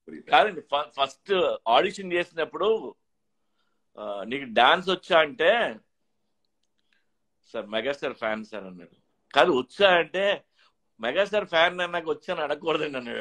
కాదండి first audition చేసినప్పుడు ఆ, నీకు డాన్స్ వచ్చా అంటే సార్ మెగాస్టార్ ఫ్యాన్ సార్ అన్నాడు కాదు వచ్చా అంటే మెగాస్టార్ ఫ్యాన్ అన్నాక వచ్చాను అడగకూడదండి అన్నాడు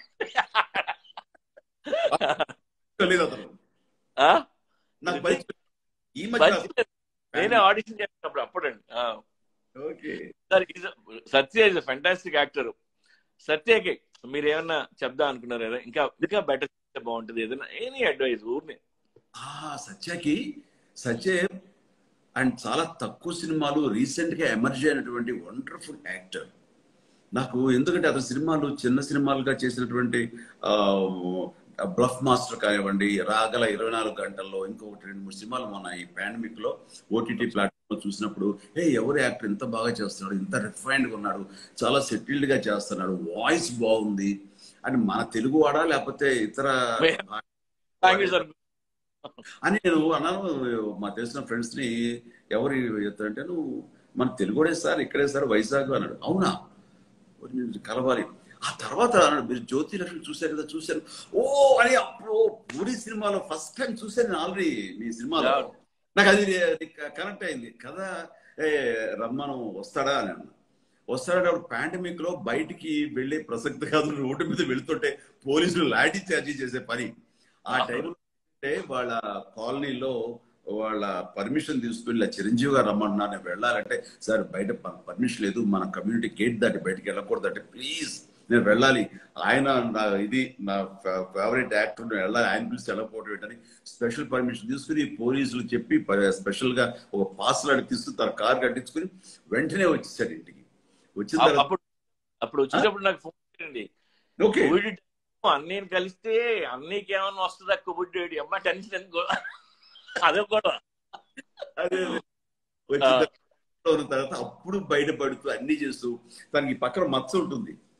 తెలియదు అతను ఆ? నాకు పరిచయం ఈ మధ్య మంచిదే. నేనే ఆడిషన్ చేసినప్పుడు అప్పుడండి ఆ. Okay sir Satya is fantastic actor సత్యకి మీరు ఏమన్నా చెప్దాం అనుకున్నారా ఇంకా ఇంకా బెటర్ చేస్తే బాగుంటుంది ఏదైనా ఎనీ అడ్వైస్ ఊరిని ఆ సత్యకి సత్య అండ్ చాలా తక్కువ సినిమాలు రీసెంట్ గా ఎమర్జ్ అయినటువంటి వండర్ఫుల్ యాక్టర్ నాకు ఎందుకంటే అతని సినిమాలు చిన్న సినిమాలుగా చేసినటువంటి బ్లఫ్ మాస్టర్ కానివ్వండి రాగల ఇరవై నాలుగు గంటల్లో ఇంకొకటి రెండు మూడు సినిమాలు మొన్న ఈ పాండమిక్ లో ఓటీటీ ప్లాట్ఫామ్ లో చూసినప్పుడు ఏ ఎవరు యాక్టర్ ఇంత బాగా చేస్తున్నాడు ఇంత రిఫైన్డ్ గా ఉన్నాడు చాలా సెటిల్డ్ గా చేస్తున్నాడు వాయిస్ బాగుంది అని మన తెలుగు వాడా లేకపోతే ఇతర థ్యాంక్ యూ సార్ అని నేను అన్నాను మా తెలిసిన ఫ్రెండ్స్ ని ఎవరు అంటే నువ్వు మన తెలుగుడే సార్ ఇక్కడే సార్ వైజాగ్ అన్నాడు అవునా మరి నేను కలవాలి ఆ తర్వాత అన్నాడు మీరు జ్యోతి లక్ష్మి చూశారు కదా చూశాను ఓ అని అప్పుడు పూరి సినిమాలో ఫస్ట్ టైం చూశాను నేను ఆల్రెడీ మీ సినిమాలో Yeah. నాకు అది కనెక్ట్ అయింది కదా ఏ రమ్మను వస్తాడా అని అన్నా వస్తాడంటే అప్పుడు పాండమిక్ లో బయటికి వెళ్ళే ప్రసక్తి కాదు రోడ్డు మీద వెళ్తుంటే పోలీసులు లాఠీ చార్జీ చేసే పని ఆ టైంలో అంటే వాళ్ళ కాలనీలో వాళ్ళ పర్మిషన్ తీసుకుని ఇలా చిరంజీవి గారు రమ్మన్నా నేను వెళ్ళాలంటే సార్ బయట పర్మిషన్ లేదు మన కమ్యూనిటీ గేట్ దాటి బయటికి వెళ్ళకూడదు అంటే ప్లీజ్ నేను వెళ్ళాలి ఆయన నా ఇది నా ఫేవరెట్ యాక్టర్ నేను వెళ్ళాలి ఆయన పిలిచి వెళ్ళకపోవడం ఏంటని స్పెషల్ పర్మిషన్ తీసుకుని పోలీసులు చెప్పి స్పెషల్ గా ఒక పాస్ లాంటి తీసుకుని తన కార్ కట్టించుకుని వెంటనే వచ్చేసాడు ఇంటికి వచ్చిన తర్వాత అప్పుడు అప్పుడు వచ్చేటప్పుడు నాకు ఫోన్ చేయండి ఓకే కోవిడ్ అన్నీని కలిస్తే అన్నీకి ఏమన్నా వస్తుందా కోవిడ్ అమ్మ టెన్షన్ ఎందుకో అదే కూడా అదే వచ్చిన తర్వాత ఉన్న తర్వాత అప్పుడు బయటపడుతూ అన్ని చేస్తూ తనకి పక్కన మచ్చ ఉంటుంది